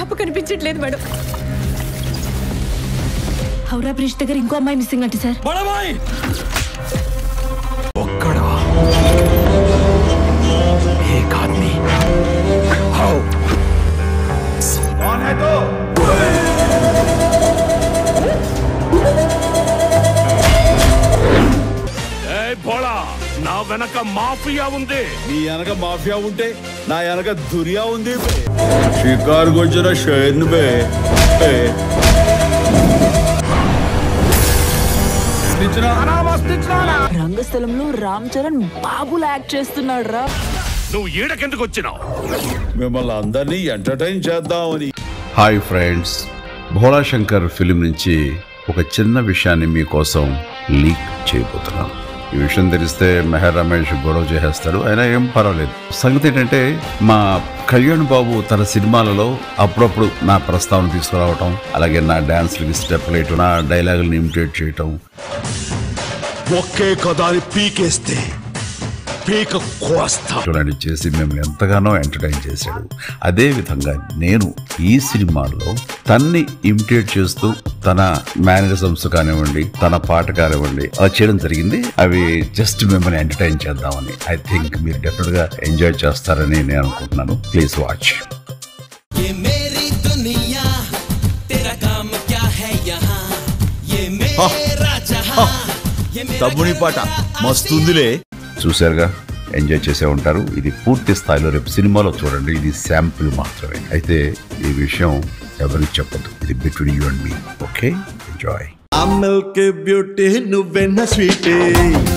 పాప కనిపించట్లేదు madam Howrah bridge దగ్గర ఇంకో అమ్మాయి మిస్సింగ్ అంటే సార్ బడబాయ్ ఒక్కడా एक आदमी हाउ कौन है तो ఏ భోళా నా వెనక మాఫియా ఉంది నీ వెనక మాఫియా ఉంటే నా వెనక దునియా ఉంది బే. షికారుకు వచ్చిన షైర్ను బే బే. రంగస్థలంలో రామ్ చరణ్ బాబులా యాక్ట్ చేస్తున్నాడు రా నువ్వు ఈడకెందుకు వచ్చినావు మిమ్మల్ని అందరినీ ఎంటర్టైన్ చేద్దామని hi friends Bhola Shankar film నుంచి ఒక చిన్న విషయాన్ని మీకోసం లీక్ చేయబోతున్నాను ఈ విషయం తెలిస్తే మెహర్ రమేష్ గొడవ చేసేస్తాడు అయినా ఏం పర్వాలేదు సంగతి ఏంటంటే మా కళ్యాణ్ బాబు తన సినిమాలలో అప్పుడప్పుడు నా ప్రస్తావన తీసుకురావటం అలాగే నా డాన్స్లకి స్టెప్ వేయటం నా డైలాగులను ఇమిటేట్ చేయటం ఒకే కదాని పీకేస్తే పీక కోస్తా ఇలాంటి చేసి మిమ్మల్ని ఎంతగానో ఎంటర్టైన్ చేశాడు అదే విధంగా నేను ఈ సినిమాలో తన్ని ఇమిటేట్ చేస్తూ తన మేనరిజమ్స్ కానివ్వండి తన పాట కానివ్వండి అలా చేయడం జరిగింది అవి జస్ట్ మిమ్మల్ని ఎంటర్టైన్ చేద్దామని ఐ థింక్ మీరు డెఫినెట్ గా ఎంజాయ్ చేస్తారని నేను అనుకుంటున్నాను ప్లీజ్ వాచ్ ये मेरी दुनिया तेरा काम क्या है यहाँ ये मेरा जहाँ ये मेरा తమ్ముని పాట మస్తుందిలే చూశారుగా ఎంజాయ్ చేసే ఉంటారు ఇది పూర్తి స్థాయిలో రేపు సినిమాలో చూడండి ఇది శాంపుల్ మాత్రమే అయితే ఈ విషయం ఎవరికి చెప్పదు ఇది between you and me okay enjoy అమ్మల్కి బ్యూటీ నువ్వెన్న స్వీటే